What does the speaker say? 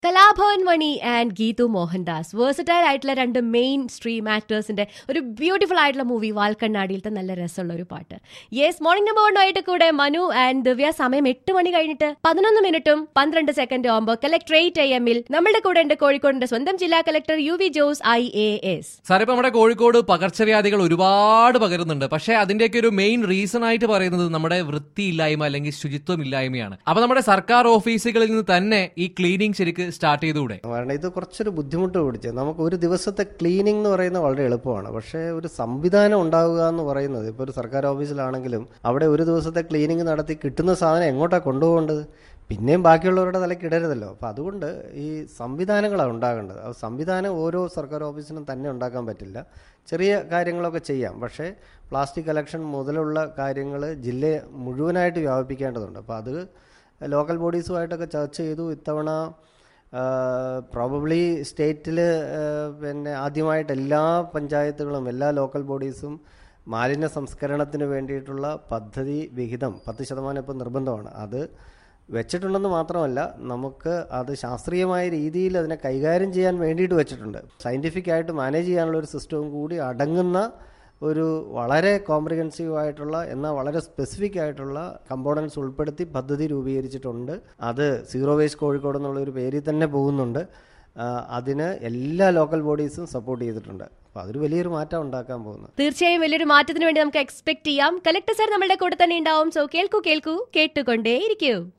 Kalabhavan Mani and Geethu Mohandas versatile ആയിട്ടുള്ള രണ്ട് main stream ആക്ടേഴ്സിന്റെ ഒരു ബ്യൂട്ടിഫുൾ ആയിട്ടുള്ള മൂവി വാൽക്കണ്ണാടിയിലത്തെ നല്ല രസമുള്ള ഒരു പാട്ട് യെസ് മോർണിംഗ് നമ്പർ വൺ ആയിട്ട് കൂടെ മനു ആൻഡ് ദിവ്യ സമയം എട്ട് മണി കഴിഞ്ഞിട്ട് പതിനൊന്ന് മിനിറ്റും പന്ത്രണ്ട് സെക്കൻഡ് ആകുമ്പോൾ കളക്ടറേറ്റ് ഐ എമ്മിൽ നമ്മുടെ കൂടെ ഉണ്ട് കോഴിക്കോടിന്റെ സ്വന്തം ജില്ലാ collector U V Jose I A S sir ഇപ്പൊ നമ്മുടെ കോഴിക്കോട് പകർച്ചവ്യാധികൾ ഒരുപാട് പകരുന്നുണ്ട് പക്ഷേ അതിന്റെയൊക്കെ ഒരു മെയിൻ റീസൺ ആയിട്ട് പറയുന്നത് നമ്മുടെ വൃത്തിയില്ലായ്മ അല്ലെങ്കിൽ ശുചിത്വം ഇല്ലായ്മയാണ് അപ്പൊ നമ്മുടെ സർക്കാർ ഓഫീസുകളിൽ നിന്ന് തന്നെ ഈ ക്ലീനിങ് ശരിക്ക് സ്റ്റാർട്ട് ചെയ്തുകൂടെ കാരണം ഇത് കുറച്ചൊരു ബുദ്ധിമുട്ട് പിടിച്ചത് നമുക്ക് ഒരു ദിവസത്തെ ക്ലീനിങ് എന്ന് പറയുന്നത് വളരെ എളുപ്പമാണ് പക്ഷേ ഒരു സംവിധാനം ഉണ്ടാവുക എന്ന് പറയുന്നത് ഇപ്പോൾ ഒരു സർക്കാർ ഓഫീസിലാണെങ്കിലും അവിടെ ഒരു ദിവസത്തെ ക്ലീനിങ് നടത്തി കിട്ടുന്ന സാധനം എങ്ങോട്ടാണ് കൊണ്ടുപോകേണ്ടത് പിന്നെയും ബാക്കിയുള്ളവരുടെ തലയ്ക്ക് ഇടരുതല്ലോ അപ്പം അതുകൊണ്ട് ഈ സംവിധാനങ്ങളാണ് ഉണ്ടാകേണ്ടത് ആ സംവിധാനം ഓരോ സർക്കാർ ഓഫീസിനും തന്നെ ഉണ്ടാക്കാൻ പറ്റില്ല ചെറിയ കാര്യങ്ങളൊക്കെ ചെയ്യാം പക്ഷേ പ്ലാസ്റ്റിക് കളക്ഷൻ മുതലുള്ള കാര്യങ്ങൾ ജില്ലയെ മുഴുവനായിട്ട് വ്യാപിപ്പിക്കേണ്ടതുണ്ട് അപ്പോൾ അത് ലോക്കൽ ബോഡീസുമായിട്ടൊക്കെ ചർച്ച ചെയ്തു ഇത്തവണ പ്രോബബ്ലി സ്റ്റേറ്റിൽ പിന്നെ ആദ്യമായിട്ട് എല്ലാ പഞ്ചായത്തുകളും എല്ലാ ലോക്കൽ ബോഡീസും മാലിന്യ സംസ്കരണത്തിന് വേണ്ടിയിട്ടുള്ള പദ്ധതി വിഹിതം പത്ത് ശതമാനം ഇപ്പോൾ നിർബന്ധമാണ് അത് വെച്ചിട്ടുണ്ടെന്ന് മാത്രമല്ല നമുക്ക് അത് ശാസ്ത്രീയമായ രീതിയിൽ അതിനെ കൈകാര്യം ചെയ്യാൻ വേണ്ടിയിട്ട് വെച്ചിട്ടുണ്ട് സയൻറ്റിഫിക് ആയിട്ട് മാനേജ് ചെയ്യാനുള്ള ഒരു സിസ്റ്റവും കൂടി അടങ്ങുന്ന ഒരു വളരെ കോംപ്രിഹെൻസീവ് ആയിട്ടുള്ള എന്നാൽ വളരെ സ്പെസിഫിക് ആയിട്ടുള്ള കമ്പോണൻസ് ഉൾപ്പെടുത്തി പദ്ധതി രൂപീകരിച്ചിട്ടുണ്ട് അത് സീറോ വേസ്റ്റ് കോഴിക്കോട് എന്നുള്ള ഒരു പേരിൽ തന്നെ പോകുന്നുണ്ട് ആ, അതിന് എല്ലാ ലോക്കൽ ബോഡീസും സപ്പോർട്ട് ചെയ്തിട്ടുണ്ട് അപ്പോൾ അതൊരു വലിയൊരു മാറ്റം ഉണ്ടാക്കാൻ പോകുന്നത് തീർച്ചയായും വലിയൊരു മാറ്റത്തിന് വേണ്ടി നമുക്ക് എക്സ്പെക്ട് ചെയ്യാം കലക്ടർ സാർ നമ്മുടെ കൂടെ തന്നെ ഉണ്ടാവും സോ കേൾക്കൂ കേൾക്കൂ കേട്ടുകൊണ്ടേയിരിക്കൂ